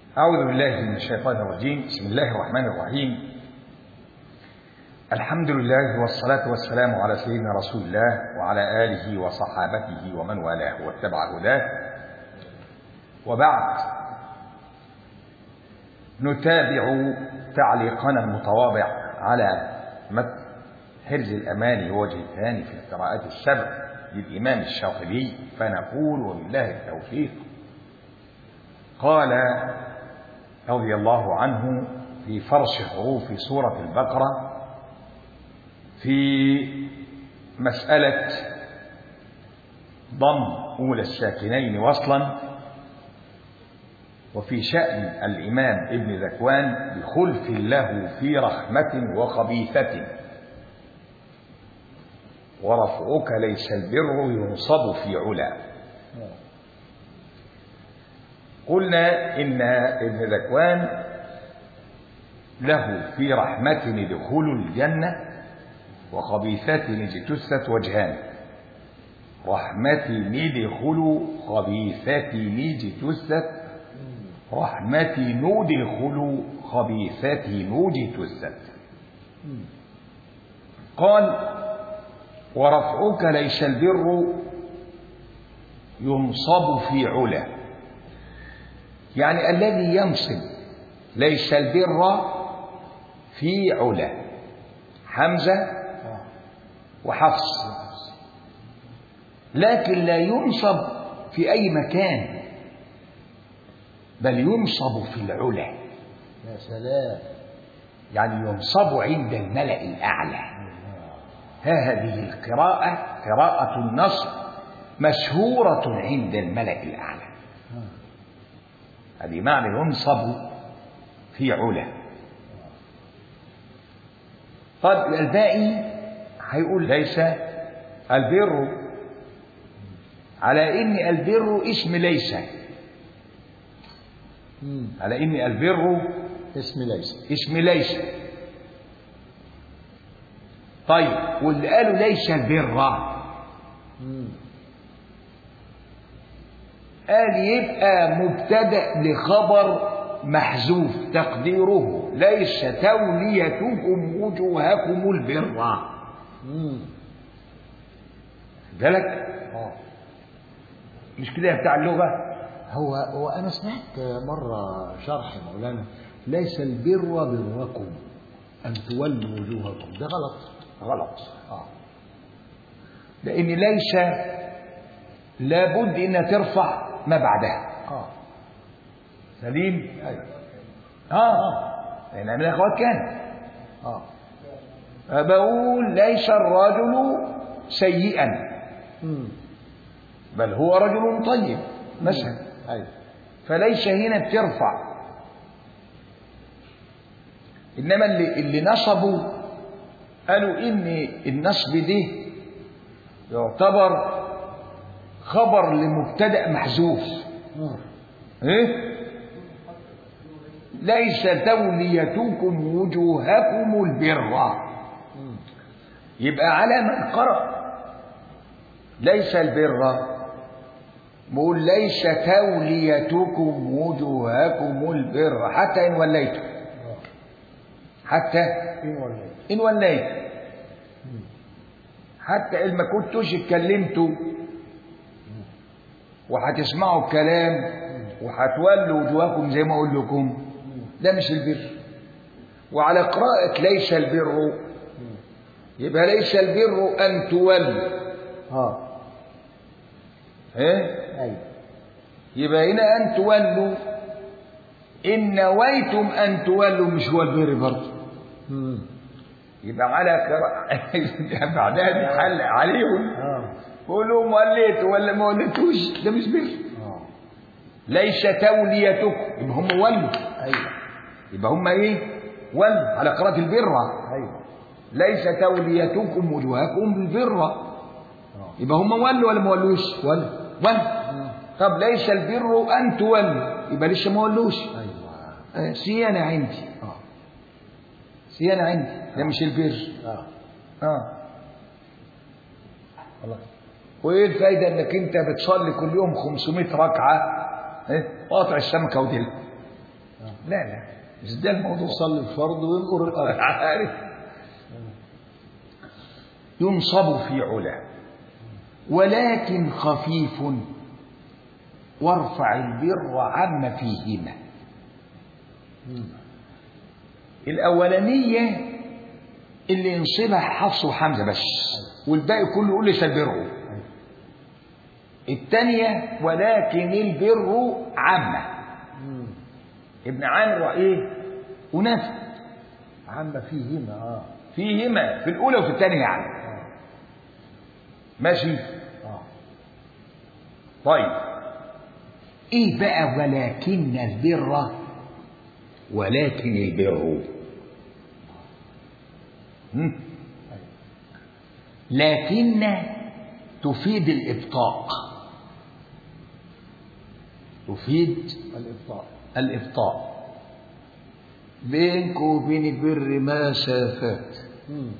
أعوذ بالله من الشيطان الرجيم بسم الله الرحمن الرحيم الحمد لله والصلاة والسلام على سيدنا رسول الله وعلى آله وصحابته ومن والاه واتبع هداه وبعد نتابع تعليقنا المتواضع على متن حرز الأمان ووجه الثاني في القراءات السبع للإمام الشاطبي فنقول وبالله التوفيق قال رضي الله عنه في فرش حروف سورة البقرة في مسألة ضم أولى الساكنين وصلا وفي شأن الإمام ابن ذكوان بخلف له في رحمة وخبيثة ورفعك ليس البر ينصب في علا قلنا إن ابن ذكوان له في رحمة دخول الجنة وخبيثة اجتثت وجهان رحمة ندخل خبيثة اجتثت رحمة ندخل خبيثة اجتثت قال ورفعك ليس البر ينصب في علا يعني الذي ينصب ليس البر في علا حمزة وحفص لكن لا ينصب في أي مكان بل ينصب في العلا يا سلام يعني ينصب عند الملأ الأعلى ها هذه القراءة قراءة النصب مشهورة عند الملأ الأعلى هذه معنى ينصب في علا طب الباقي هيقول ليس البر على ان البر اسم ليس على ان البر اسم ليس اسم ليس طيب واللي قالوا ليس البر قال يبقى مبتدا لخبر محذوف تقديره ليس توليتكم وجوهكم البر بالك اه مش كده بتاع اللغه هو هو انا سمعت مره شرح مولانا ليس البر بركم ان تولوا وجوهكم ده غلط غلط اه لان ليس لابد انها ترفع ما بعدها اه سليم ايوه اه لان من الاخوات كان اه بقول ليس الرجل سيئا امم بل هو رجل طيب مثلا ايوه فليس هنا بترفع انما اللي اللي نصبوا قالوا ان النصب ده يعتبر خبر لمبتدا محذوف مم. ايه ليس توليتكم وجوهكم البر مم. يبقى على من قرأ ليس البر بقول ليس توليتكم وجوهكم البر حتى إن وليتم آه. حتى إن وليت إن وليتم حتى إن ما كنتوش اتكلمتوا وهتسمعوا الكلام وهتولوا وجوهكم زي ما أقول لكم ده مش البر وعلى قراءة ليس البر يبقى ليس البر أن تولوا اه إيه؟ ايوه يبقى هنا أن تولوا إن نويتم أن تولوا مش هو البر برضه مم. يبقى على قراءة بعدها دي حل عليهم اه قول لهم وليتوا ولا ما وليتوش ده مش بر اه ليس توليتكم يبقى هم ولوا ايوه يبقى هم ايه ولوا على قراءة البر ايوه ليس توليتكم وجوهكم بالبر اه يبقى هم ولوا ولا ما ولوش ولا ولوا مم. طب ليس البر ان تولوا يبقى لسه ما ولوش ايوه آه، صيانة عندي اه صيانة عندي ده مش البر اه اه خلاص وايه الفايدة انك انت بتصلي كل يوم 500 ركعة إيه؟ قاطع السمكة وديل لا لا مش ده الموضوع يصلي الفرض وينقر الأرض عارف ينصب في علا ولكن خفيف وارفع البر عم فيهما الأولانية اللي ينصبها حفص وحمزة بس والباقي كله يقول ليس البر الثانية ولكن البر عامة ابن عامر ايه ونفى عم فيهما اه فيهما في الأولى وفي الثانية يعني ماشي اه طيب ايه بقى ولكن البر ولكن البر هم؟ لكن تفيد الإبطاء تفيد الإبطاء الإبطاء بينك وبين البر مسافات مم.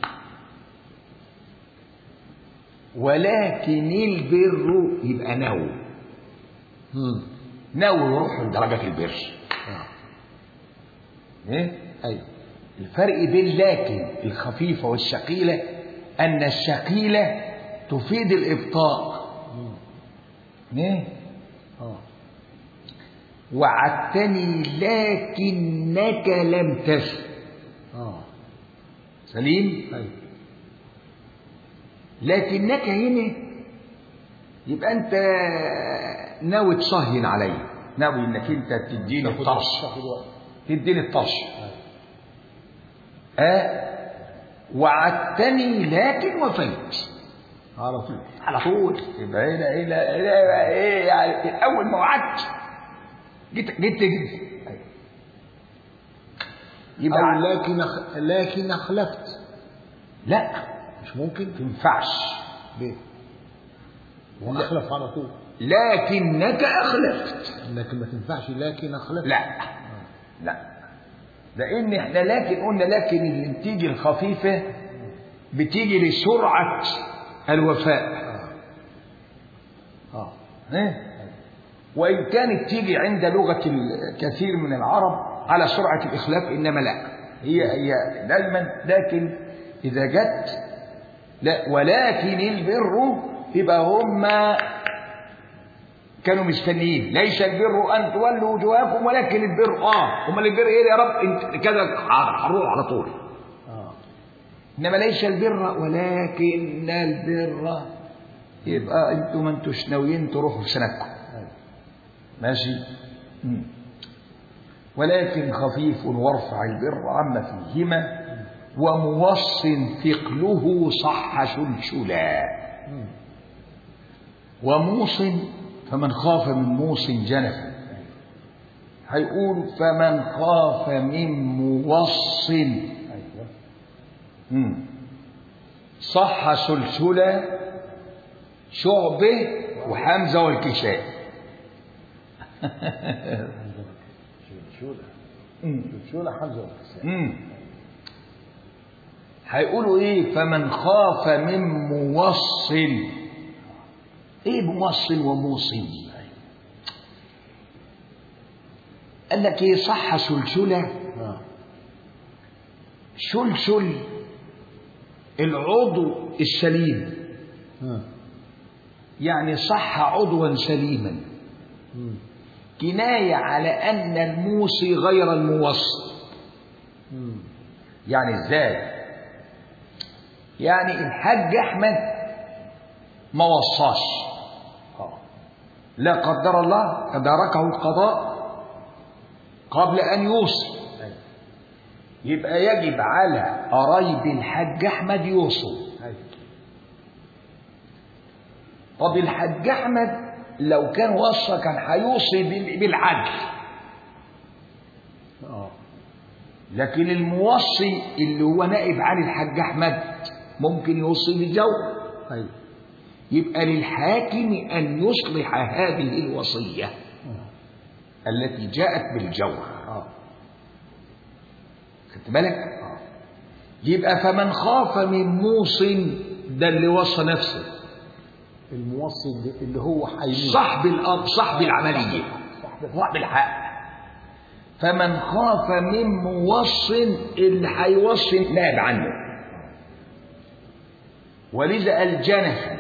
ولكن البر يبقى نوي مم. نوي يروح لدرجة البر آه. إيه؟ أيوة الفرق بين لكن الخفيفة والثقيلة أن الثقيلة تفيد الإبطاء مم. إيه؟ اه وعدتني لكنك لم تف اه سليم أيوة لكنك هنا يبقى أنت ناوي تصهين علي ناوي إنك أنت تديني تاخد الطرش تاخد وقت تديني الطرش أيوة. أه وعدتني لكن وفيت على طول على طول يبقى هنا هنا هنا يبقى ايه يعني اول ما وعدت جيت جيت تجري يبقى أو لكن أخ... لكن أخلفت لا مش ممكن ما تنفعش ليه؟ وأخلف على طول لكنك اخلفت لكن ما تنفعش لكن أخلفت لا لا لان احنا لكن قلنا لكن اللي بتيجي الخفيفه بتيجي لسرعه الوفاء اه اه إيه؟ وإن كانت تيجي عند لغة الكثير من العرب على سرعة الإخلاف إنما لا هي هي دايما لكن إذا جت لا ولكن البر يبقى هم كانوا مستنيين ليس البر أن تولوا وجوهكم ولكن البر آه أمال البر إيه يا رب أنت كذا هنروح على طول اه إنما ليس البر ولكن البر يبقى أنتم ما أنتوش ناويين تروحوا في سنتكم أيوة. ماشي مم. ولكن خفيف وارفع البر عم فيهما وموص ثقله صح شلشلا مم. وموص فمن خاف من موص جنفا هيقول فمن خاف من موص أيوة مم. صح سلسلة شعبة وحمزة والكساء شلشولة مم. شلشولة حمزة والكساء مم. هيقولوا ايه فمن خاف من موصل ايه موصل وموصل قال لك ايه صح سلسلة اه سلسل العضو السليم اه يعني صح عضوا سليما مم. كناية على أن الموصي غير الموصي مم. يعني ازاي يعني الحاج أحمد ما وصاش اه لا قدر الله تداركه القضاء قبل أن يوصي أيوة. يبقى يجب على قرايب الحاج أحمد يوصوا أيوة. طب الحاج أحمد لو كان وصى كان هيوصي بال- بالعدل اه لكن الموصي اللي هو نائب عن الحاج أحمد ممكن يوصي بالجور أيوة. يبقى للحاكم أن يصلح هذه الوصية اه التي جاءت بالجور اه خدت بالك اه يبقى فمن خاف من موص ده اللي وصى نفسه الموصي اللي- اللي هو حيموت صاحب الأرض صاحب العملية صاحب صاحب الحق فمن خاف من موص اللي هيوصي ناب عنه ولذا قال جنفا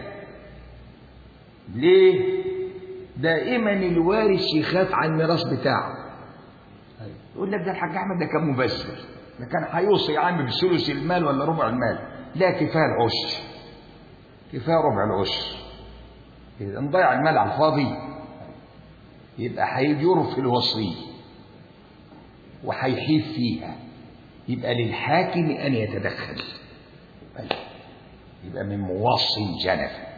ليه دائما الوارث يخاف على الميراث بتاعه أيوة. يقول لك ده الحاج احمد ده كان مبذر ده كان هيوصي يا عم بثلث المال ولا ربع المال لا كفايه العشر كفايه ربع العشر اذا نضيع المال على الفاضي يبقى هيجي يرف الوصيه وهيحيف فيها يبقى للحاكم ان يتدخل يبقى من موصي جنفا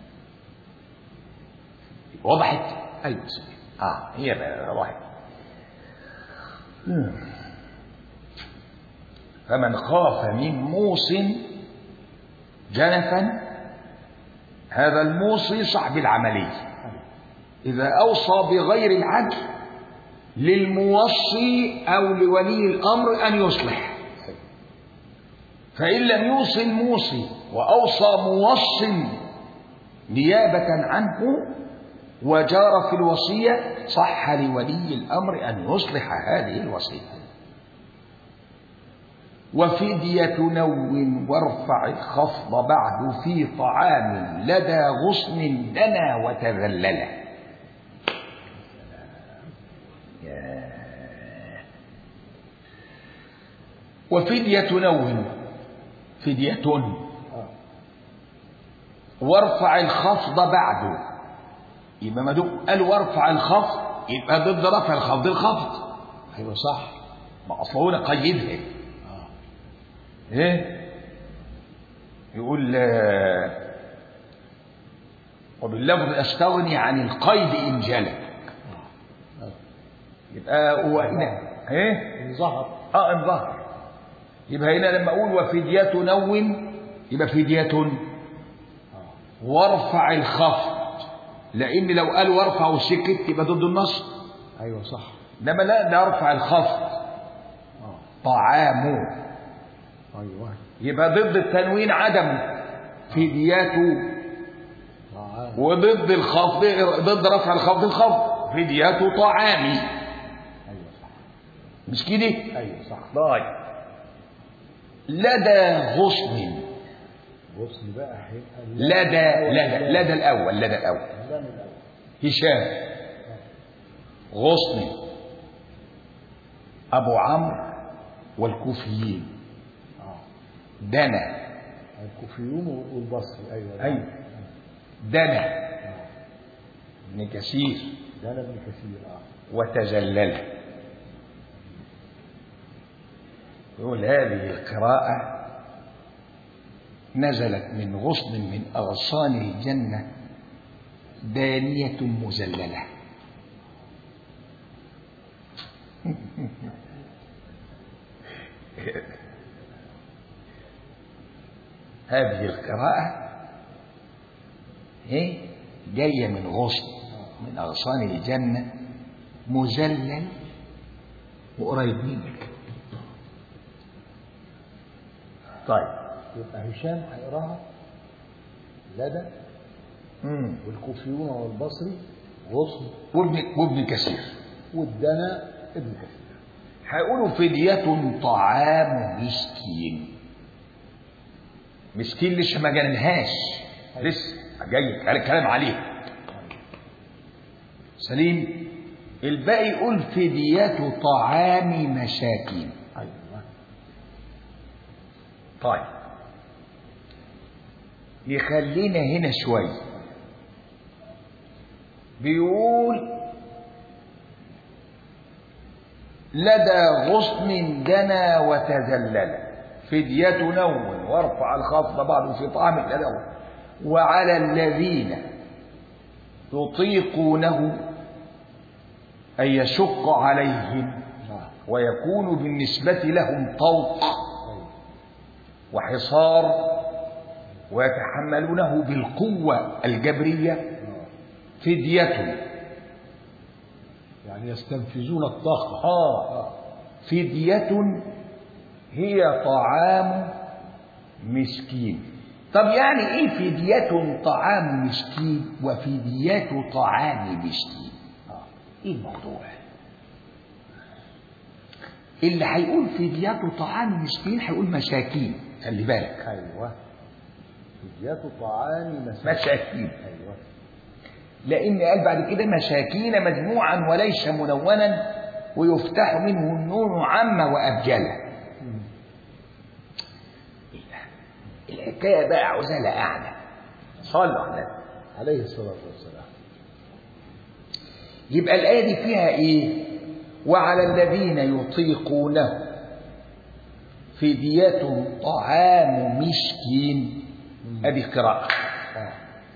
وضحت ايوه اه هي بقى وضحت فمن خاف من موص جنفا هذا الموصي صاحب العملية إذا أوصى بغير العدل للموصي أو لولي الأمر أن يصلح فإن لم يوصي الموصي وأوصى موص نيابة عنه وجار في الوصية صح لولي الأمر أن يصلح هذه الوصية وفدية نو وارفع الخفض بعد في طعام لدى غصن دنا وتذلل وفدية نو فدية وارفع الخفض بعد يبقى ما دام قال وارفع الخفض يبقى ضد رفع الخفض الخفض ايوه صح ما اصله هنا قيدها اه ايه يقول آه، وباللفظ استغني عن القيد ان جلب آه. يبقى هو هنا ايه إن ظهر اه ان ظهر يبقى هنا لما اقول وفدية نو يبقى فدية اه وارفع الخفض لان لو قال وارفع وسكت يبقى ضد النص ايوه صح انما لا ده ارفع الخفض اه طعام ايوه يبقى ضد التنوين عدم فديته طعام وضد الخفض ضد رفع الخفض الخفض فديته طعامي ايوه صح مش كده ايوه صح طيب لدى غصن بص بقى هيبقى لدى لدى لدى الاول لدى الاول لا من الأول. هشام غصن ابو عمرو والكوفيين اه دنا الكوفيون والبصري ايوه ايوه دنا آه. ابن كثير ده انا ابن كثير اه وتجلل يقول هذه القراءة نزلت من غصن من أغصان الجنة دانية مزللة هذه القراءة هي جاية من غصن من أغصان الجنة مزلل وقريب منك طيب يبقى هشام هيقراها لدى مم. والكوفيون والبصري غصن وابن وابن كثير والدنا ابن كثير هيقولوا فدية طعام مسكين مسكين لسه ما جالناهاش لسه جاي الكلام عليها سليم الباقي يقول فدية طعام مساكين ايوه طيب يخلينا هنا شوية بيقول لدى غصن دنا وتذلل فدية نوم وارفع الخفض بعض في طعام الأدو وعلى الذين يطيقونه أن يشق عليهم نعم ويكون بالنسبة لهم طوق ايوه وحصار ويتحملونه بالقوة الجبرية آه. فدية يعني يستنفذون الطاقة آه فدية هي طعام مسكين طب يعني ايه فدية طعام مسكين وفدية طعام مسكين آه. ايه الموضوع اللي هيقول فدية طعام مسكين هيقول مساكين خلي بالك ايوه فدية طعام مساكين مساكين ايوه لأن قال بعد كده مساكين مجموعا وليس منونا ويفتح منه النون عامة وأبجلة مم. الحكاية بقى عاوزها لها أعلى صلوا على النبي عليه الصلاة والسلام يبقى الآية دي فيها إيه؟ وعلى الذين يطيقونه فدية طعام مسكين أدي قراءة آه.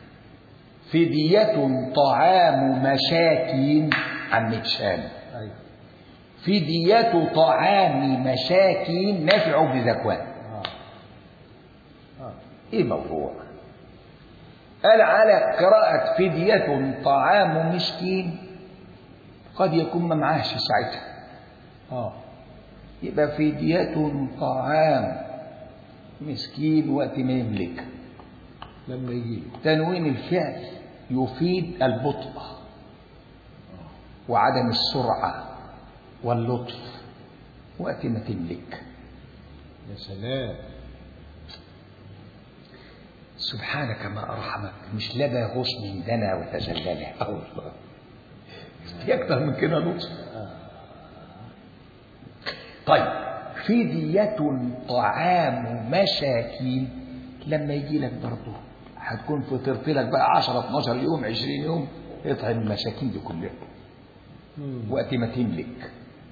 فدية طعام مساكين عن متشان ايوه فدية طعام مساكين نافع بذكوان اه اه ايه موضوع قال على قراءة فدية طعام مسكين قد يكون ما معاهش ساعتها اه يبقى فدية طعام مسكين وقت ما يملك لما يجي له تنوين الفعل يفيد البطء وعدم السرعة واللطف وقت ما تملك يا سلام سبحانك ما أرحمك مش لدى غصن دنا وتزلله أه والله في أكتر من كده لطف طيب فدية طعام مساكين لما يجي لك برضه هتكون فطرت لك بقى 10 12 يوم 20 يوم اطعم المساكين دي كلها مم. وقت ما تملك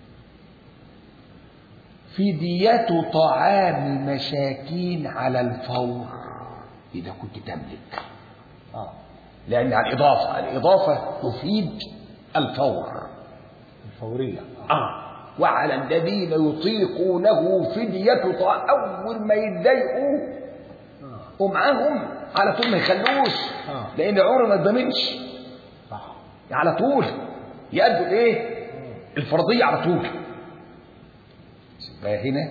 فدية طعام مساكين على الفور إذا كنت تملك اه لأن على الإضافة الإضافة تفيد الفور الفورية آه وعلى الذين يطيقونه فدية طعام أول ما يتضايقوا اه ومعاهم على طول ما يخلوش آه. لأن العمر ما تضمنش صح على طول يأدوا إيه؟ الفرضية على طول بقى هنا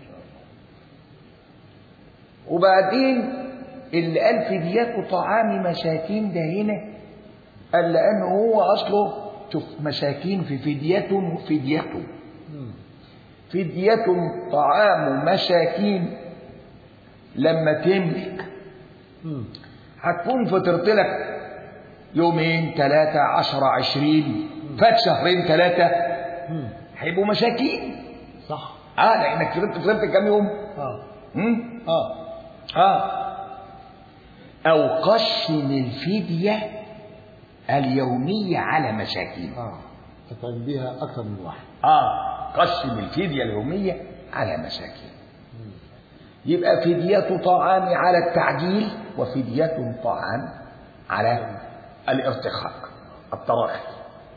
وبعدين اللي قال فدية طعام مساكين ده هنا قال لأنه هو أصله شوف مساكين في فدية وفدية مم. فدية طعام مساكين لما تملك مم. هتكون فطرت لك يومين ثلاثة عشرة عشرين فات شهرين ثلاثة مم. هيبقوا مساكين صح اه لانك فطرت فطرت كام يوم؟ اه هم؟ اه اه او قسم الفدية اليومية على مساكين اه تطعم بيها اكثر من واحد اه قسم الفدية اليومية على مساكين مم. يبقى فدية طعام على التعجيل وفدية طعام على الارتخاء التراخي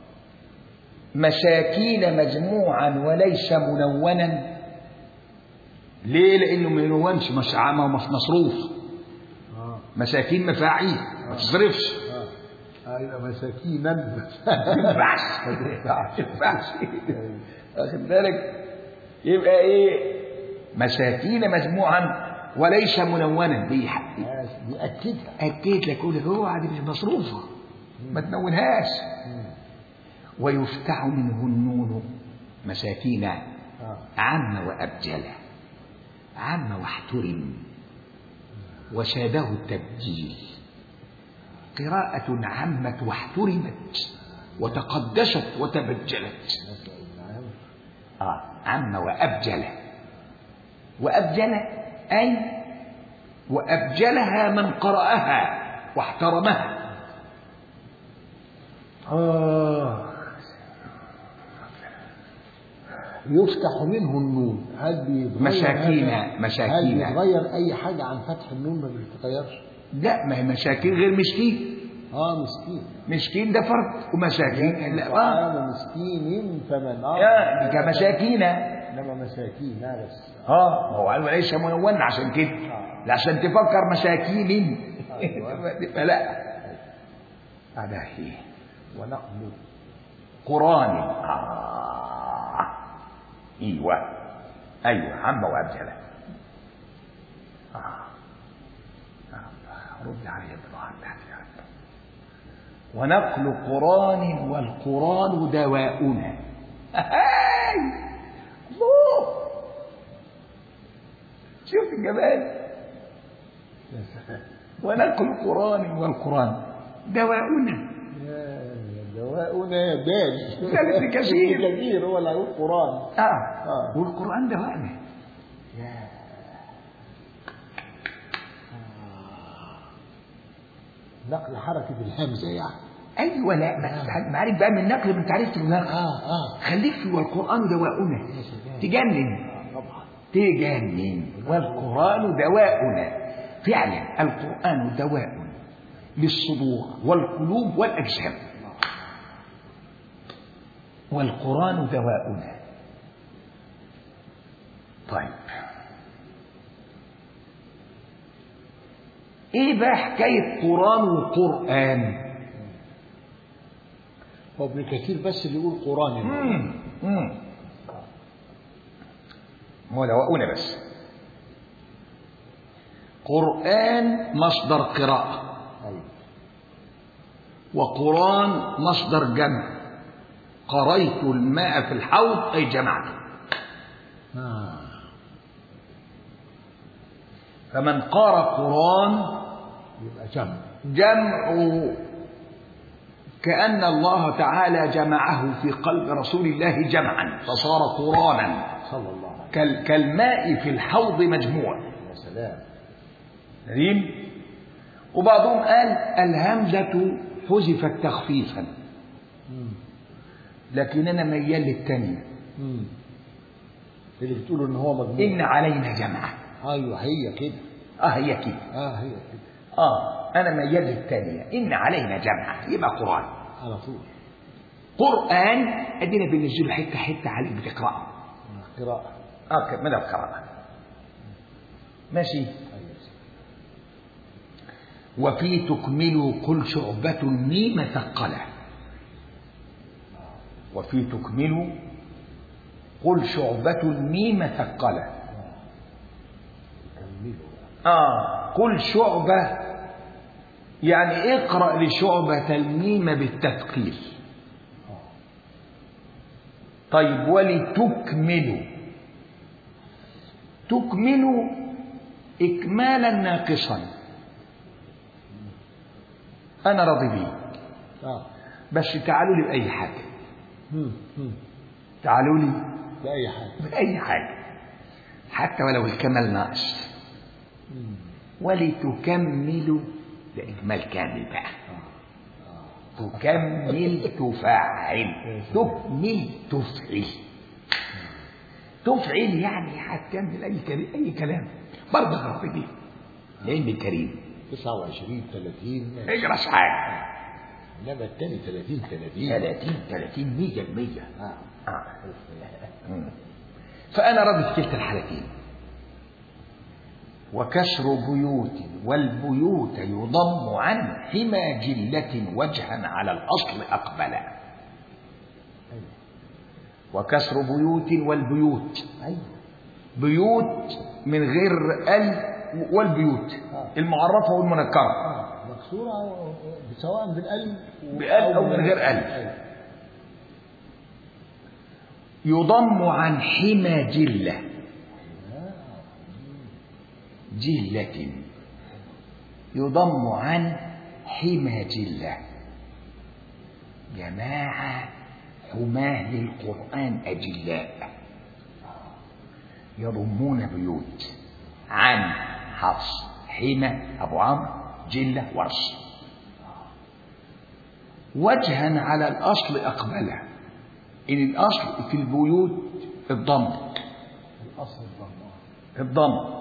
مساكين مجموعا وليس منونا ليه لانه ما ينونش مش عامة ومش مصروف اه مساكين مفاعيل ما تصرفش اه ايوه مساكينا ما ينفعش ما ينفعش واخد بالك يبقى ايه مساكين مجموعا وليس منونا دي بيأكدها اكيد لك يقول لك اوعى دي مش مصروفه ما تنونهاش مم. ويفتح منه النون مساكين اه عم وأبجل عم واحترم وشاده التبجيل قراءة عمت واحترمت وتقدست وتبجلت نعم آه عم وأبجل وأبجل أي وأبجلها من قرأها واحترمها آه يفتح منه النون هل بيتغير مساكين- هذا؟ مساكين. هل بيتغير أي حاجة عن فتح النون ما بيتغيرش؟ لا ما هي مساكين غير مسكين آه مسكين مسكين ده فرد ومساكين لا آه طعام مسكين فمن آه يا كمساكين إنما مساكين لا بس اه ما هو قال وليس منون عشان كده لا عشان تفكر مساكين أيوة. فلا هذا هي ونقل قران آه. ايوه ايوه عم وابجله آه. آه. رد علي بالله تحت يا رب. ونقل قران والقران دواؤنا هاي. الله جبال ونقل القرآن والقرآن دواؤنا يا دواؤنا يا بال ده ابن كثير. ابن كثير هو اللي هيقول قرآن آه. آه. والقرآن دواءنا نقل حركة الهمزة يعني أيوة لا بس معرف بقى من نقل من تعريف النقل اه اه خليك في والقرآن دواؤنا يا سلام. تجنن آه، طبعا تجنن والقرآن دواؤنا فعلا القرآن دواء للصدور والقلوب والأجسام والقرآن دواؤنا طيب ايه بقى حكاية قرآن وقرآن هو ابن كثير بس اللي يقول قرآن مم. مم. هو دواؤنا بس قرآن مصدر قراءة أيوة. وقرآن مصدر جمع قريت الماء في الحوض أي جمعته آه. فمن قرأ قرآن يبقى جمع جمع كأن الله تعالى جمعه في قلب رسول الله جمعا فصار قرانا صلى الله عليه كال- كالماء في الحوض مجموع وسلم يا سلام سليم وبعضهم قال الهمزة حذفت تخفيفا مم. لكن أنا ميال للثانية مم. اللي بتقولوا ان هو مجموع إن علينا جمعا ايوه هي كده آه هي كده اه هي كده آه أنا ميال للثانية إن علينا جمعا يبقى قرآن على طول قرآن أدينا بننزله حتة حتة عليك بتقرأه آه، قراءة آه كده مدى القراءة ماشي ايوه وفي تكمل كل شعبة ميم ثقلة وفي تكمل قل شعبة ميم ثقلة كملوا آه قل شعبة يعني اقرأ لشعبة الميم بالتثقيل طيب ولتكملوا تكملوا إكمالا ناقصا أنا راضي بيه اه بس تعالوا لي بأي حاجة مم. مم. تعالوا لي بأي حاجة بأي حاجة حتى ولو الكمال ناقص مم. ولتكملوا ده إكمال كامل بقى اه اه تكمل تفعل تكمل تفعل تفعل يعني هتكمل أي كلام أي كلام برضه رب دي لأن كريم 29 30 اجرس حاجة انما الثاني 30 30 30 30 100 100 اه آه. مم. فأنا راضي في كلتا الحالتين وكسر بيوت والبيوت يضم عن حمى جلة وجها على الأصل أقبلا ايوه وكسر بيوت والبيوت ايوه بيوت من غير ال والبيوت آه. المعرفة والمنكرة اه مكسورة سواء بالقلب بقلب أو من غير قلب. أيوة. يضم عن حمى جلة جلة يضم عن حمى جلة جماعة حماه للقرآن أجلاء يضمون بيوت عن حفص حمى أبو عمرو جلة ورش وجها على الأصل أقبله إن الأصل في البيوت الضم الاصل الضم آه. الضم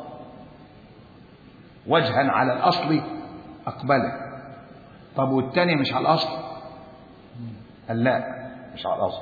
وجها على الأصل أقبله طب والتاني مش على الأصل قال لا مش على الأصل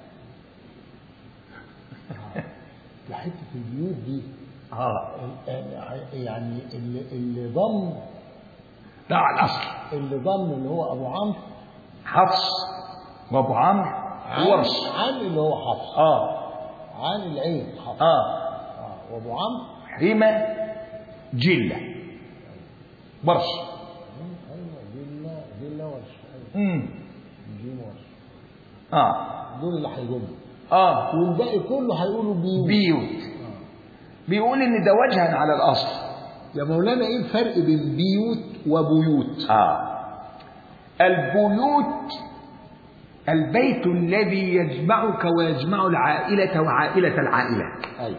في حته البيوت دي اه ال- يعني اللي, اللي ضم ده على الأصل اللي ضم اللي هو ابو عمرو حفص وأبو عمرو عن- ورش عن اللي هو حفص اه عن العين حفص اه اه وابو عمرو حمى جلة ورش ايوه جيلنا جيلنا ورش ايوه امم جيم ورش اه دول اللي هيضموا اه والباقي كله هيقولوا بيوت بيوت آه. بيقول ان ده وجها على الاصل يا مولانا ايه الفرق بين بيوت وبيوت اه البيوت البيت الذي يجمعك ويجمع العائلة وعائلة العائلة ايوه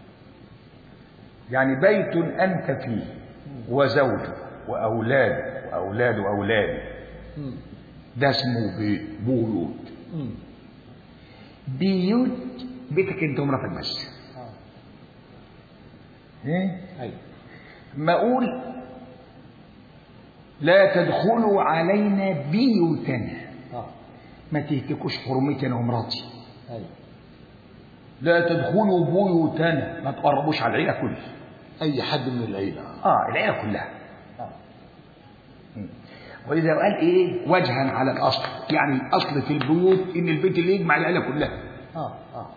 يعني بيت أنت فيه وزوجه وأولاد وأولاد أولاد مم. ده اسمه بي- بيوت مم. بيوت بيتك انت ومراتك بس اه ايه ايوه ما اقول لا تدخلوا علينا بيوتنا اه ما تهتكوش حرمتي انا ومراتي ايوه لا تدخلوا بيوتنا ما تقربوش على العيله كلها اي حد من العيله اه العيله كلها اه ولذا قال ايه وجها على الاصل يعني الاصل في البيوت ان البيت اللي يجمع العيله كلها اه اه اه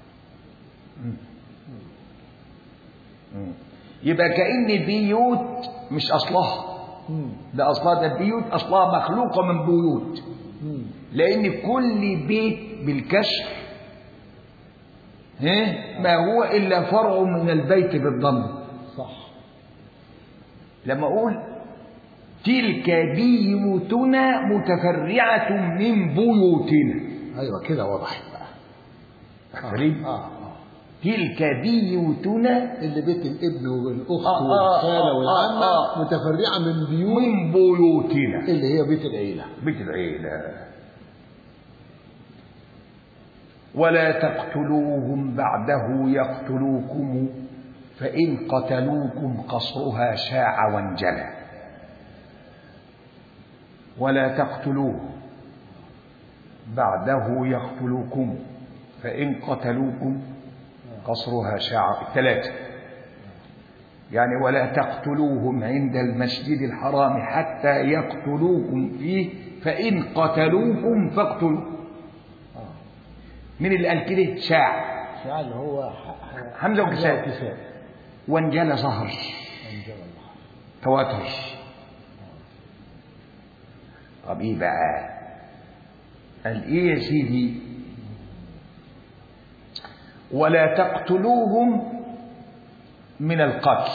يبقى كأن بيوت مش أصلها مم. ده أصلها ده البيوت أصلها مخلوقة من بيوت مم. لأن كل بيت بالكسر ها ما هو إلا فرع من البيت بالضم صح لما أقول تلك بيوتنا متفرعة من بيوتنا ايوه كده وضحت بقى غريب اه اه تلك بيوتنا اللي بيت الابن والاخت آه، آه، والخاله آه، والعمه آه، آه. متفرعه من بيوت من بيوتنا اللي هي بيت العيله بيت العيلة ولا تقتلوهم بعده يقتلوكم فإن قتلوكم قصرها شاع وانجلى ولا تقتلوه بعده يقتلوكم فإن قتلوكم قصرها شاع الثلاثة يعني ولا تقتلوهم عند المسجد الحرام حتى يقتلوكم فيه فإن قتلوكم فاقتلوا اه من اللي قال كده شاع شاع اللي هو ح- ح- حمزة وكساء. وكساء وانجلى ظهر أنجل الله تواتر طب ايه بقى قال ايه يا سيدي ولا تقتلوهم من القتل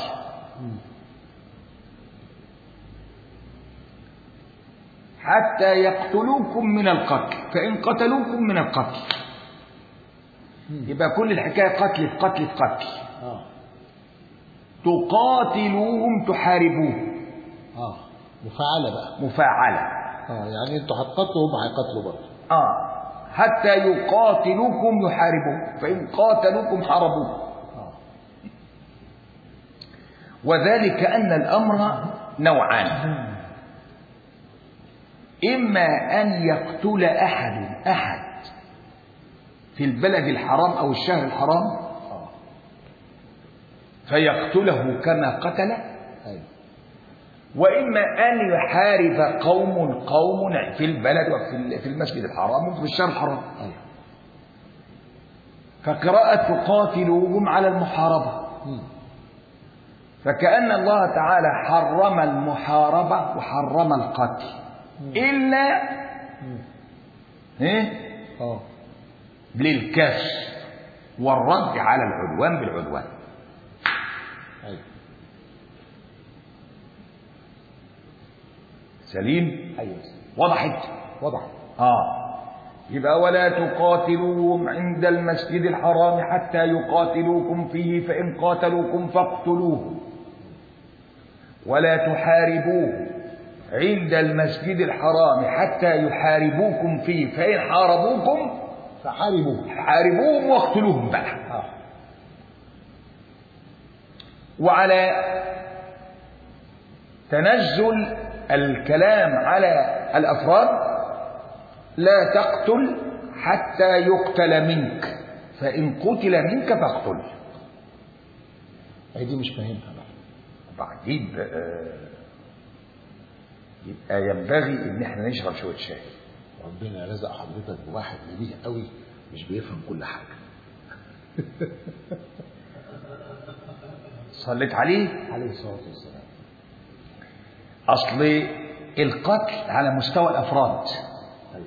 حتى يقتلوكم من القتل فإن قتلوكم من القتل يبقى كل الحكاية قتل في قتل في قتل اه تقاتلوهم تحاربوهم اه مفاعله بقى مفاعلة اه يعني انتوا هتقتلوا هم هيقتلوا برضه آه حتى يقاتلوكم يحاربوكم فإن قاتلوكم حاربوكم اه وذلك أن الأمر نوعان إما أن يقتل أحد أحد في البلد الحرام أو الشهر الحرام اه فيقتله كما قتل ايوه وإما أن يحارب قوم قوم في البلد وفي في المسجد الحرام وفي الشهر الحرام ايوه فقراءة تقاتلوهم على المحاربة مم. فكأن الله تعالى حرم المحاربة وحرم القتل إلا مم. إيه؟ اه للكسر والرد على العدوان بالعدوان ايوه سليم ايوه وضحت وضح آه يبقى ولا تقاتلوهم عند المسجد الحرام حتى يقاتلوكم فيه فإن قاتلوكم فاقتلوهم ولا تحاربوه عند المسجد الحرام حتى يحاربوكم فيه فإن حاربوكم فحاربوه حاربوهم واقتلوهم بقى اه وعلى تنزل الكلام على الافراد لا تقتل حتى يقتل منك فان قتل منك فاقتل هي دي مش فاهمها بقى بعدين بقى يبقى ينبغي ان احنا نشرب شويه شاي ربنا رزق حضرتك بواحد نبيه قوي مش بيفهم كل حاجه صليت عليه عليه الصلاه والسلام اصل القتل على مستوى الافراد ايوه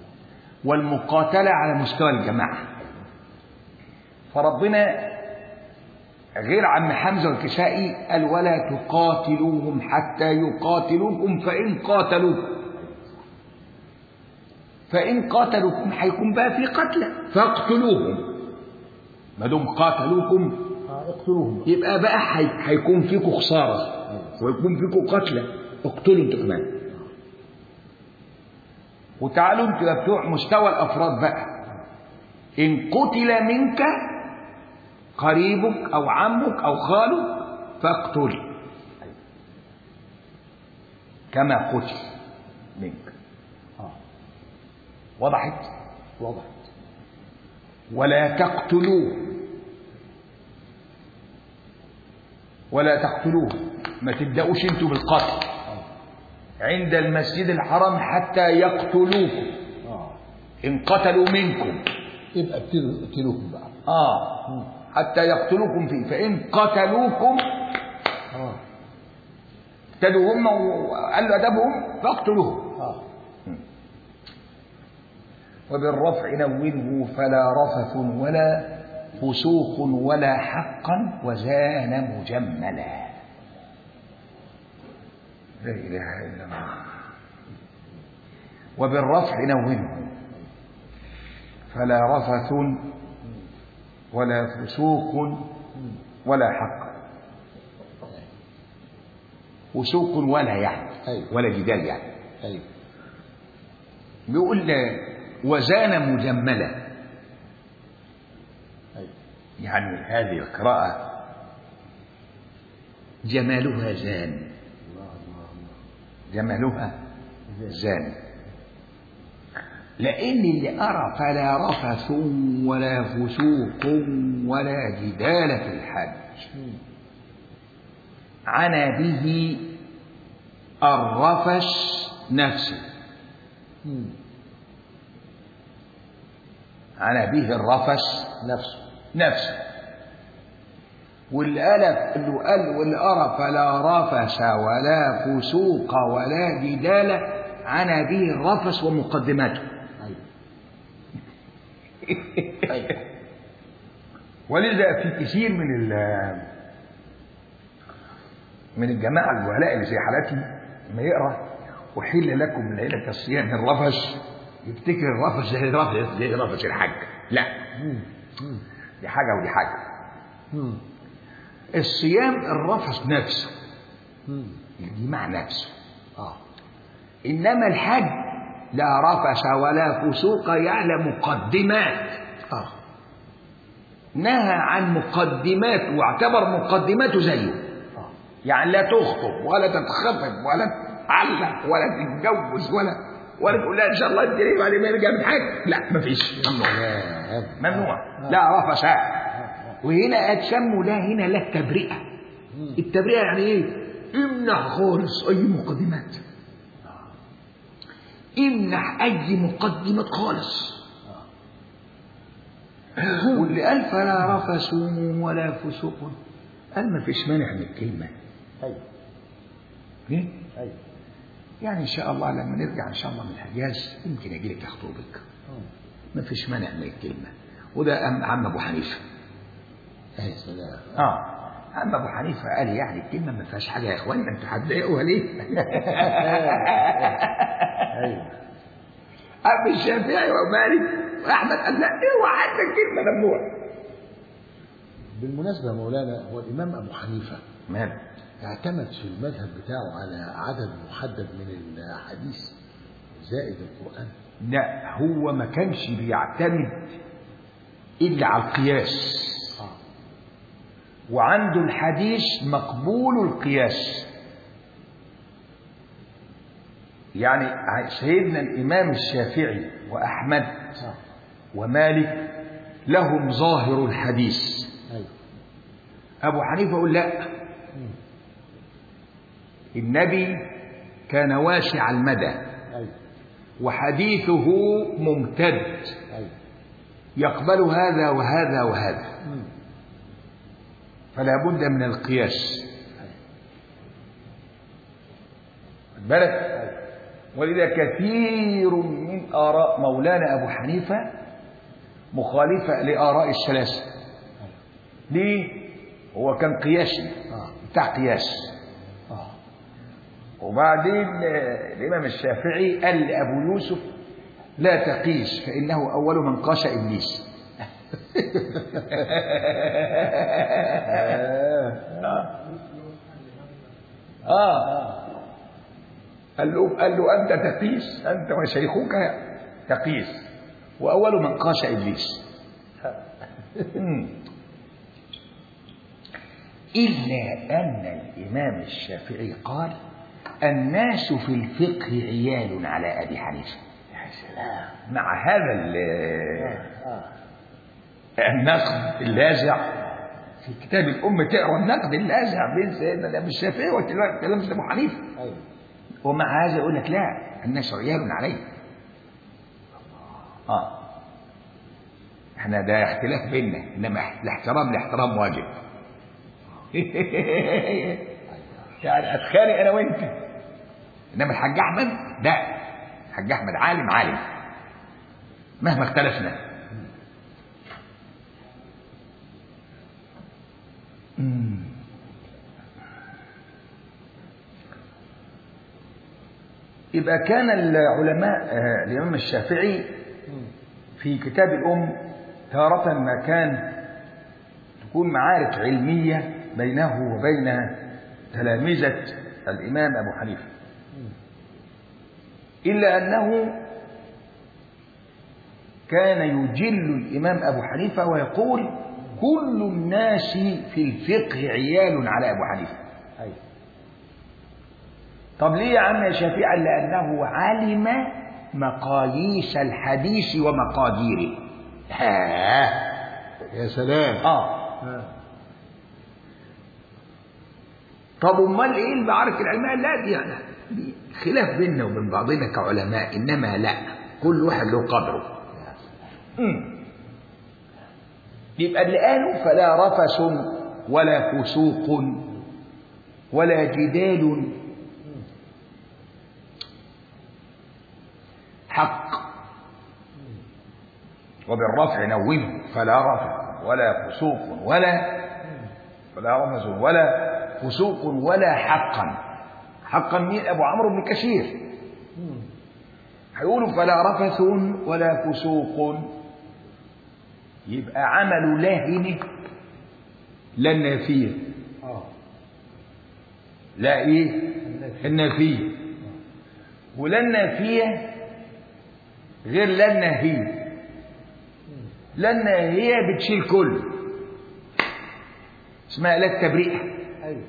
والمقاتله على مستوى الجماعه فربنا غير عم حمزة والكسائي قال ولا تقاتلوهم حتى يقاتلوكم فإن قاتلوكم فإن قاتلوكم هيكون بقى في قتلى فاقتلوهم ما دام قاتلوكم آه اقتلوهم يبقى بقى هي- هيكون فيكم خسارة ويكون فيكم قتلى اقتلوا انتوا كمان وتعالوا انتوا يا بتوع مستوى الافراد بقى ان قتل منك قريبك او عمك او خالك فاقتل كما قتل منك آه وضحت وضحت ولا تقتلوه ولا تقتلوه ما تبدأوش انتوا بالقتل عند المسجد الحرام حتى يقتلوكم آه إن قتلوا منكم يبقى ابتدوا اقتلوهم بقى آه حتى يقتلوكم فيه فإن قتلوكم آه ابتدوا هم وقالوا أدبهم فاقتلوهم آه وبالرفع نونه فلا رفث ولا فسوق ولا حقا وزان مجملا لا إله إلا الله وبالرفع نونه فلا رفث ولا فسوق ولا حق فسوق ولا يعني أيوة. ولا جدال يعني أيوه بيقول وزان مجملا أيوه يعني هذه القراءة جمالها زان الله الله الله جمالها زان لأن اللي أرى فلا رفث ولا فسوق ولا جدال في الحج مم. عنا به الرفش نفسه مم. عنا به الرفش نفسه نفسه واللي قال اللي قال واللي أرى فلا رفس ولا فسوق ولا جدال عنا به الرفس ومقدماته أيوه أيوه ولذا في كثير من ال من الجماعة الوهلاء اللي زي حالتي ما يقرأ أحل لكم ليلة الصيام الرفش يفتكر الرفش زي رفش زي رفش الحج لا مم. مم. دي حاجة ودي حاجة مم. الصيام الرفش نفسه مم. الجماع نفسه آه إنما الحج لا رفس ولا فسوق يعلم مقدمات آه نهى عن مقدمات واعتبر مقدماته زيه آه يعني لا تخطب ولا تتخطب ولا تعلق ولا تتجوز ولا ولا تقول لها ان شاء الله انت ليه بعد ما يرجع من حج لا مفيش ممنوع سلام. ممنوع آه. لا رفس وهنا اتسموا ده هنا لا التبرئه مم. التبرئه يعني ايه امنع خالص اي مقدمات امنع اي مقدمات خالص واللي قال فلا رفس ولا فسوق قال ما فيش مانع من الكلمه أيوه إيه؟ أيوه يعني ان شاء الله لما نرجع ان شاء الله من الحجاز يمكن اجي لك اخطبك مم. ما فيش مانع من الكلمه وده أم- عم ابو حنيفه يا سلام اه عم ابو حنيفه قال يعني الكلمه ما فيهاش حاجه يا اخوانا انتوا هتضايقوها ليه؟ أيوه أبي الشافعي ومالك وأحمد قال لا اوعى حتى الكلمة ممنوع بالمناسبة يا مولانا هو الإمام أبو حنيفة مال اعتمد في المذهب بتاعه على عدد محدد من الأحاديث زائد القرآن لا هو ما كانش بيعتمد إلا على القياس آه وعنده الحديث مقبول القياس يعني سيدنا الإمام الشافعي وأحمد آه ومالك لهم ظاهر الحديث أيوه أبو حنيفة يقول لا مم. النبي كان واسع المدى أيوه وحديثه ممتد أيوه يقبل هذا وهذا وهذا مم. فلا بد من القياس خد بالك ولذا كثير من آراء مولانا أبو حنيفة مخالفة لآراء الثلاثة ليه؟ هو كان قياسي اه بتاع قياس اه وبعدين آه، الإمام الشافعي قال لأبو يوسف لا تقيس فإنه أول من قاس إبليس آه قال له قال له أنت تقيس أنت وشيخك تقيس وأول من قاس إبليس مم. إلا أن الإمام الشافعي قال الناس في الفقه عيال على أبي حنيفة يا سلام مع هذا ال- اه النقد اللاذع في كتاب الأم تقرأ النقد اللاذع بين سيدنا الإمام الشافعي وكلام سيدنا أبو حنيفة ايوه ومع هذا يقول لك لا الناس عيال عليه اه احنا ده اختلاف بيننا انما الاحترام لاحترام واجب يعني اتخانق انا وانت انما الحاج احمد لا الحاج احمد عالم عالم مهما اختلفنا مم. يبقى كان العلماء آه، الإمام الشافعي في كتاب الأم تارة ما كان تكون معارك علمية بينه وبين تلامذة الإمام أبو حنيفة إلا أنه كان يجل الإمام أبو حنيفة ويقول كل الناس في الفقه عيال على أبو حنيفة ايوه طب ليه يا عم يا شافعي قال لأنه علم مقاييس الحديث ومقاديره ها يا سلام اه آه. طب امال ايه المعارك العلميه لا دي يعني دي خلاف بيننا وبين بعضنا كعلماء انما لا كل واحد له قدره مم. يبقى اللي قالوا فلا رفس ولا فسوق ولا جدال حق وبالرفع نونه فلا رفع ولا فسوق ولا فلا رفث ولا فسوق ولا حقا حقا مين ابو عمرو بن كثير هيقولوا فلا رفث ولا فسوق يبقى عمل لاهن لا النافيه اه لا ايه النافية. النافيه ولا النافيه غير لا الناهيه لا الناهيه بتشيل كل اسمها لا التبرئه ايوه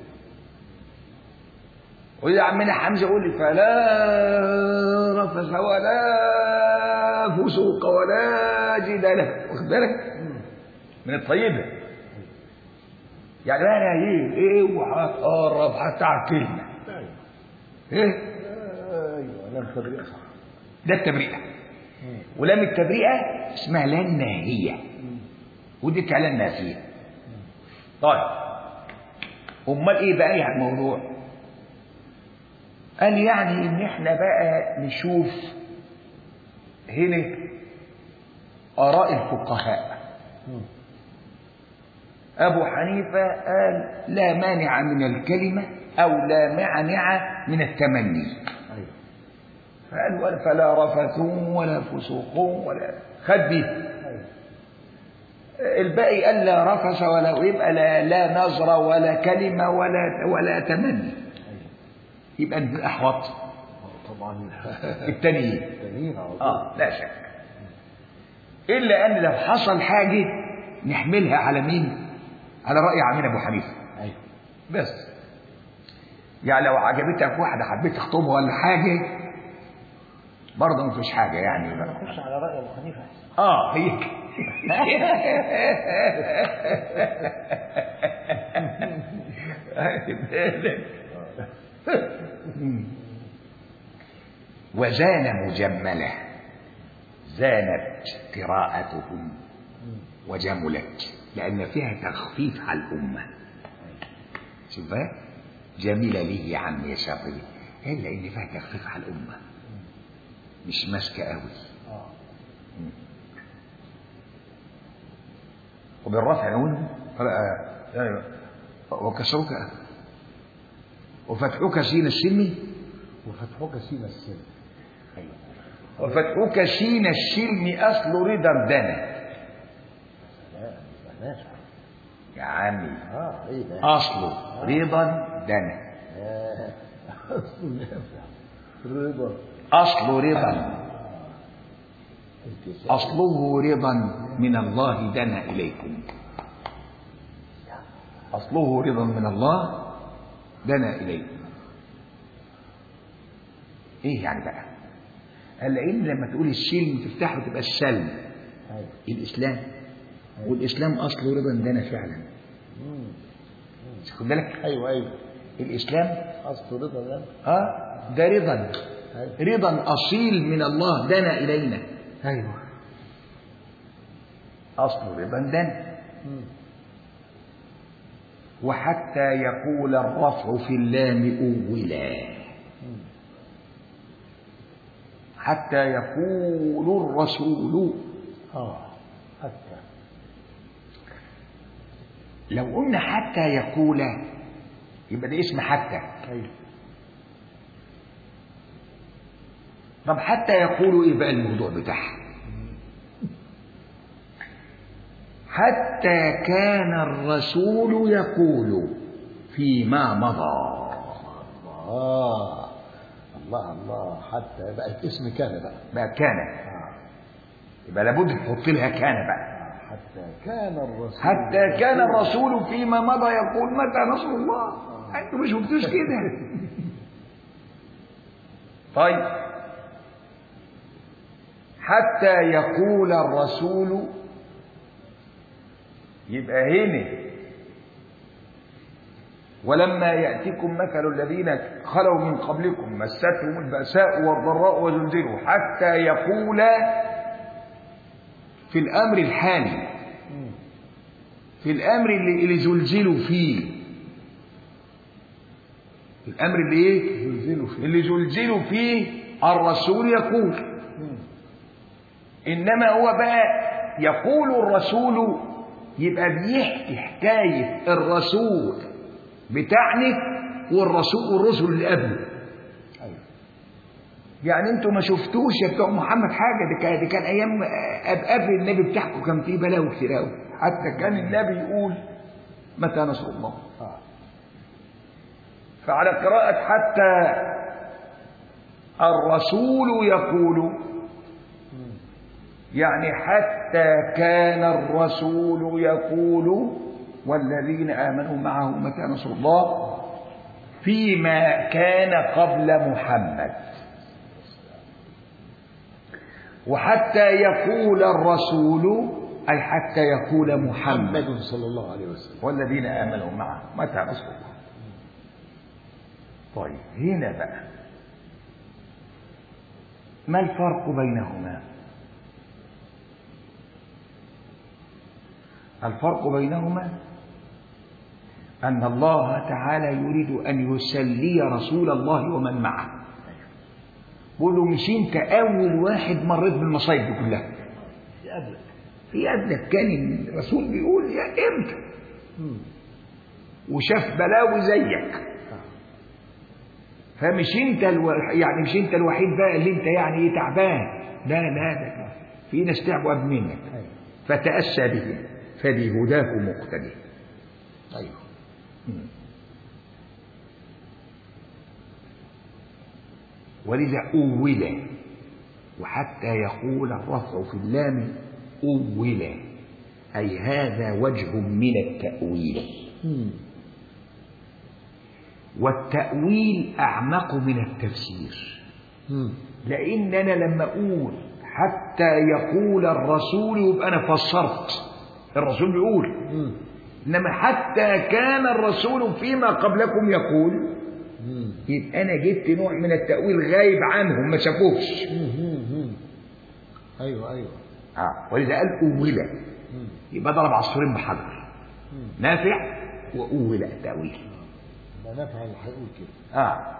وإذا عمنا حمزة يقول لي فلا رفث ولا فسوق ولا جدال واخد بالك من الطيبة يعني انا ايه ايه وهتقرب حتى على الكلمة ايوه ايه ايوه لم تبرئ صح ده التبرئة ولام التبرئة اسمها لا الناهية ودي لا النافية طيب امال ايه بقى يعني الموضوع قال يعني ان احنا بقى نشوف هنا اراء الفقهاء ابو حنيفه قال لا مانع من الكلمه او لا مانع من التمني ايوه فقال ولا- فلا رفث ولا فسوق ولا خد به ايوه الباقي قال لا رفث ولا يبقى لا, لا نظر ولا كلمه ولا ولا تمني ايوه يبقى الاحوط طبعا التانيين التانيين على طول. اه لا شك الا ان لو حصل حاجه نحملها على مين على راي عمنا ابو حنيفه ايوه بس يعني لو عجبتك واحده حبيت تخطبها ولا حاجه برضه مفيش حاجه يعني بقى. نخش على راي ابو حنيفه اه هي وزان مجمله زانت قراءتهم وجملت لأن فيها تخفيف على الأمة شوف بقى جميلة ليه يا عم يا شاطر إلا إن فيها تخفيف على الأمة مش ماسكة قوي اه وبالرفع نقول وكسرك وفتحك سين السلم وفتحك سين السن ايوه وفتحك سين السلم أصل رضا دنا لا بلاش يا عمي اه ايه ده أصل رضا دنا آه. اصل نافع رضا أصل رضا انكسار. أصله رضا من الله دنا إليكم أصله رضا من الله دنا إليكم إيه يعني بقى العلم لما تقول السلم تفتحه تبقى السلم ايوه الإسلام والإسلام أصله رضا دنا فعلا مم. خد بالك ايوه ايوه الإسلام اصل رضا ده آه ده رضا ايوه رضا أصيل من الله دنا إلينا ايوه أصل رضا دنا مم. وحتى يقول الرفع في اللام أولا مم. حتى يقول الرسول اه حتى لو قلنا حتى يقول يبقى ده اسم حتى ايوه طب حتى يقول ايه بقى الموضوع بتاعها حتى كان الرسول يقول فيما مضى الله الله الله حتى بقت اسم كان بقى بقى كان آه. يبقى لابد تحط لها كان بقى حتى كان الرسول حتى كان الرسول فيما مضى يقول متى نصر الله انتوا مش قلتوش كده طيب حتى يقول الرسول يبقى هنا ولما يأتكم مثل الذين خلوا من قبلكم مستهم البأساء والضراء وزلزلوا حتى يقول في الأمر الحالي مم. في الأمر اللي, اللي زلزلوا فيه الأمر اللي إيه؟ زلزلوا فيه اللي زلزلوا فيه الرسول يقول مم. إنما هو بقى يقول الرسول يبقى بيحكي حكاية الرسول بتاعنا والرسول والرسل اللي قبله ايوه يعني انتوا ما شفتوش يا بتوع محمد حاجه ده كان, ده كان ايام آه، قبل النبي بتاعكم كان فيه بلاوي كتير قوي حتى كان النبي يقول متى نصر الله اه فعلى قراءة حتى الرسول يقول مم. يعني حتى كان الرسول يقول والذين آمنوا معه متى نصر الله فيما كان قبل محمد وحتى يقول الرسول أي حتى يقول محمد محمد صلى الله عليه وسلم والذين آمنوا معه متى نصر الله طيب هنا بقى ما الفرق بينهما الفرق بينهما أن الله تعالى يريد أن يسلي رسول الله ومن معه بقول له مش أنت أول واحد مريت بالمصايب دي كلها في قبلك في قبلك كان الرسول بيقول يا امتى مم. وشاف بلاوي زيك فمش انت الو... يعني مش انت الوحيد بقى اللي انت يعني ايه تعبان لا لا ده في ناس تعبوا قبل منك ايوه فتأسى بهم فبهداه مقتدي ايوه ولذا أول وحتى يقول الرفع في اللام أول أي هذا وجه من التأويل مم. والتأويل أعمق من التفسير مم. لأن أنا لما أقول حتى يقول الرسول يبقى أنا فسرت الرسول بيقول مم. إنما حتى كان الرسول فيما قبلكم يقول مم. يبقى أنا جبت نوع من التأويل غايب عنهم ما شافوش مم. مم. ايوه ايوه آه. ولذا قال أولى مم. يبقى ضرب عصفورين بحجر مم. نافع وأولى التأويل ده نافع اللي هيقول كده آه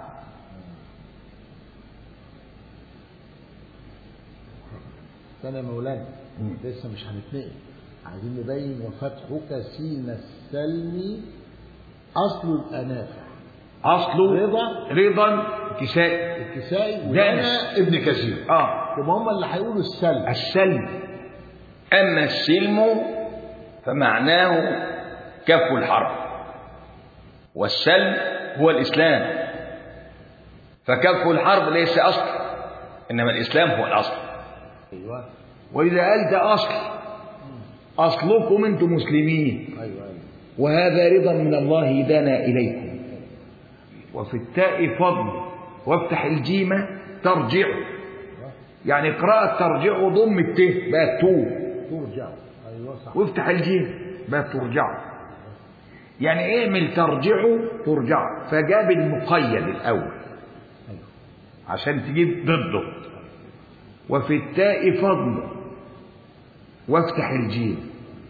استنى يا مولانا مم. لسه مش هنتنقل عايزين نبين وفتحك سين السلم اصل الانافع اصله رضا. رضا كساء الكسائي ده وانا ابن كثير اه يبقى هم اللي هيقولوا السلب السلم اما السلم فمعناه كف الحرب والسلم هو الاسلام فكف الحرب ليس اصل انما الاسلام هو الاصل ايوه واذا قال ده اصل اصلكم انتم مسلمين ايوه ايوه وهذا رضا من الله دنا إليكم وفي التاء فضل وافتح الجيمة ترجع يعني قراءة ترجع ضم الت بقى تو ترجعوا ايوه صح وافتح الجيم بقى ترجع يعني اعمل ترجعوا ترجع فجاب المقيد الأول ايوه عشان تجيب ضده وفي التاء فضل وافتح الجيم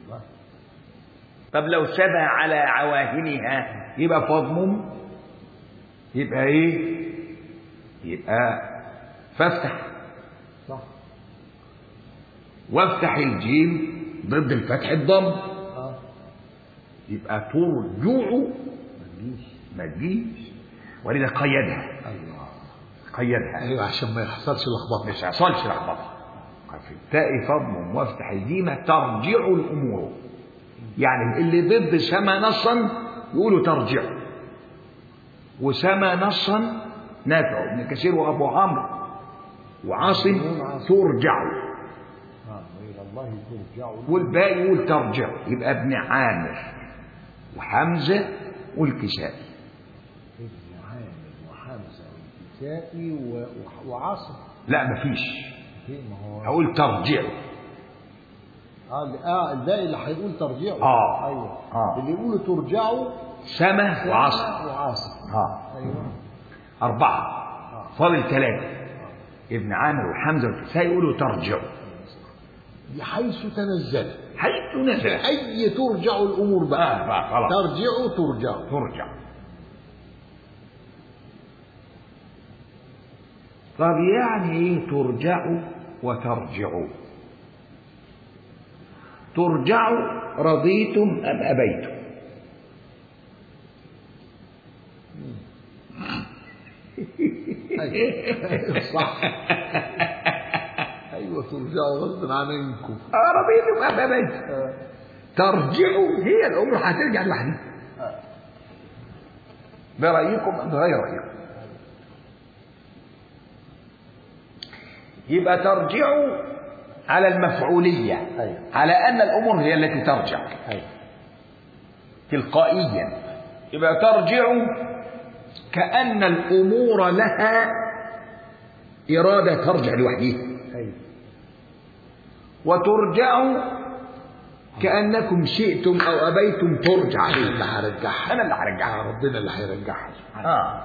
طب لو سبى على عواهنها يبقى فضم يبقى ايه يبقى فافتح صح وافتح الجيم ضد الفتح الضم اه يبقى ترجع ما تجيش ما تجيش ولذا قيدها ايوه قيدها ايوه عشان ما يحصلش لخبطه مش يحصلش لخبطه في التاء فضم وافتح الجيم ترجع الامور يعني اللي ضد سما نصا يقولوا ترجع وسما نصا نافع ابن كثير وابو عمرو وعاصم ترجع اه الى الله ترجعوا والباقي يقول ترجع يبقى ابن عامر وحمزه والكسائي ابن عامر وحمزه والكسائي و- وح- وعاصم لا مفيش في- ما هو اقول ترجع اه ال- اه الباقي اللي هيقول ترجعوا آه. ايوه آه. اللي يقولوا ترجعوا سما وعصر وعاصم اه ايوه أربعة فاضل ثلاثة ابن عامر وحمزة والكسائي يقولوا ترجع بحيث تنزل حيث نزل اي ترجع الامور بقى آه بقى خلاص ترجعوا ترجعوا ترجع طب يعني ايه ترجعوا وترجعوا ترجعوا رضيتم ام ابيتم ايوه صح ايوه ترجعوا غصب عنكم آه رضيتم ام ابيتم ترجعوا هي الامور هترجع لوحدها برأيكم أم بغير رأيكم يبقى ترجعوا على المفعولية أيوة. على أن الأمور هي التي ترجع ايوه تلقائيا يبقى ترجع كأن الأمور لها إرادة ترجع لوحدها ايوه وترجع كأنكم شئتم أو أبيتم ترجع اللي هرجعها أنا اللي هرجعها ربنا اللي هيرجعها آه.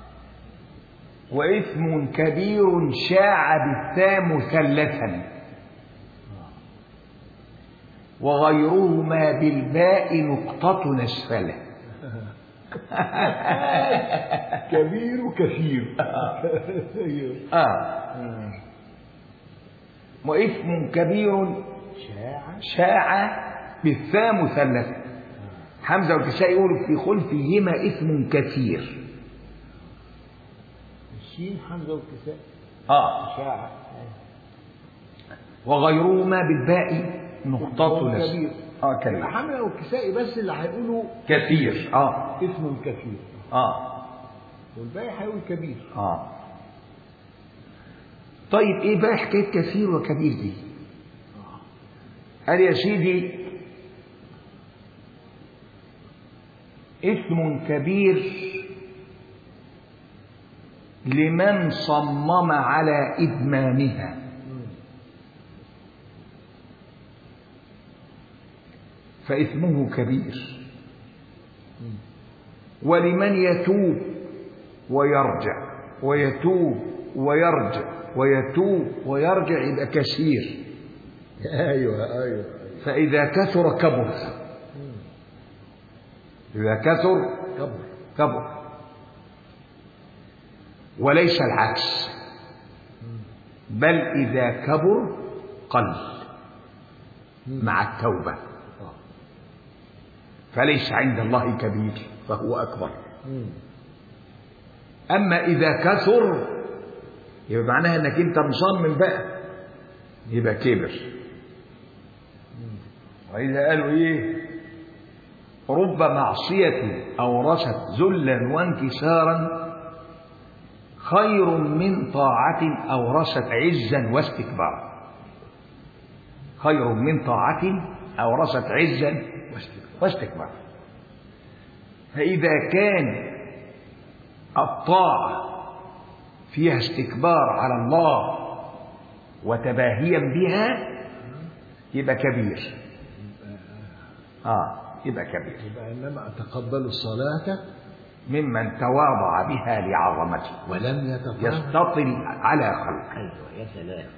وإثم كبير شاع بالثاء مثلثا وغيرهما بالباء نقطة نسفلة كبير وكثير ايوه آه. وإثم كبير شاع شاع بالثاء مثلثا حمزة والكسائي يقولوا في خلفهما إثم كثير الشين حمزه والكساء آه شاع وغيرهما بالباء نقطة نسفلة كبير آه كبير حمزه والكسائي بس اللي هيقولوا كثير اه اسم كثير اه والباقي هيقول كبير اه طيب ايه بقى حكايه كثير وكبير دي قال يا سيدي اسم كبير لمن صمم على ادمانها فاثمه كبير ولمن يتوب ويرجع ويتوب ويرجع ويتوب ويرجع يبقى كثير ايوه ايوه فإذا كثر كبر إذا كثر كبر كبر وليس العكس بل إذا كبر قل مع التوبة آه. فليس عند الله كبير فهو أكبر أما إذا كثر يبقى معناها إنك أنت مصمم بقى يبقى كبر وإذا قالوا إيه رب معصية أورثت ذلا وانكسارا خير من طاعة أورثت عزا واستكبارا خير من طاعة أورثت عزا واستكبارا فإذا كان الطاعة فيها استكبار على الله وتباهيا بها يبقى كبير اه يبقى كبير يبقى إنما أتقبل الصلاة ممن تواضع بها لعظمته ولم يتفهم يستطل على خلقه أيوة يا سلام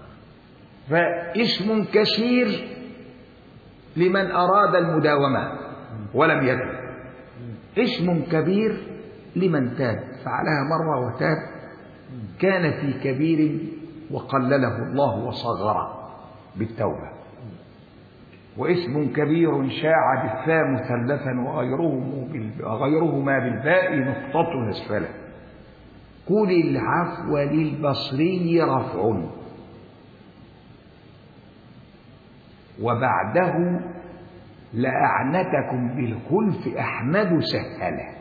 فاسم كثير لمن أراد المداومة ولم يتب اسم كبير لمن تاب فعلها مرة وتاب كان في كبير وقلله الله وصغره بالتوبة واسم كبير شاع بالفاء مثلثا وغيره بال- وغيرهما بالباء نقطة أسفله قل العفو للبصري رفع وبعده لأعنتكم بالخلف أحمد سهلا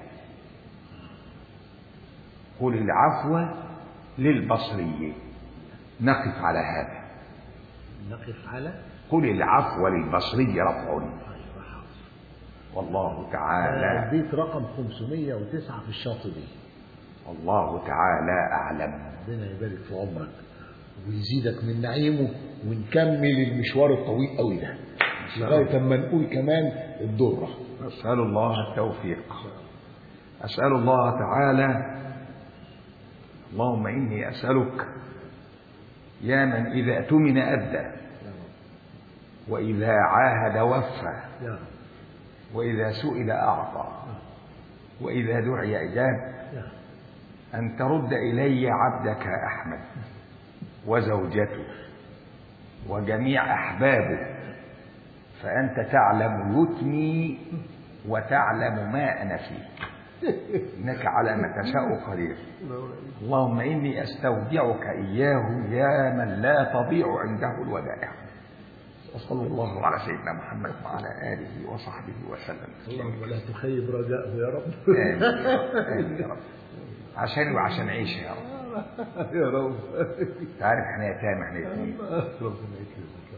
قل العفو للبصري نقف على هذا نقف على قل العفو للبصري رفع أيوة حاضر والله تعالى البيت رقم 509 في الشاطبي والله تعالى أعلم ربنا يبارك في عمرك ويزيدك من نعيمه ونكمل المشوار الطويل قوي ده لغايه اما نقول كمان الدره أسأل الله التوفيق أسأل الله تعالى اللهم إني أسألك يا من إذا اؤتمن أدى يا رب وإذا عاهد وفى يا رب وإذا سئل أعطى وإذا دعي أجاب يا رب أن ترد إلي عبدك أحمد وزوجته وجميع أحبابه فأنت تعلم يتمي وتعلم ما أنا فيه إنك على ما تشاء قدير اللهم إني أستودعك إياه يا من لا تضيع عنده الودائع وصلى الله على سيدنا محمد وعلى آله وصحبه وسلم اللهم لا تخيب رجاءه يا رب آمين يا رب. آمين يا رب عشان وعشان عيش يا رب يا رب تعرف احنا يتامى احنا الاثنين ربنا يكرمك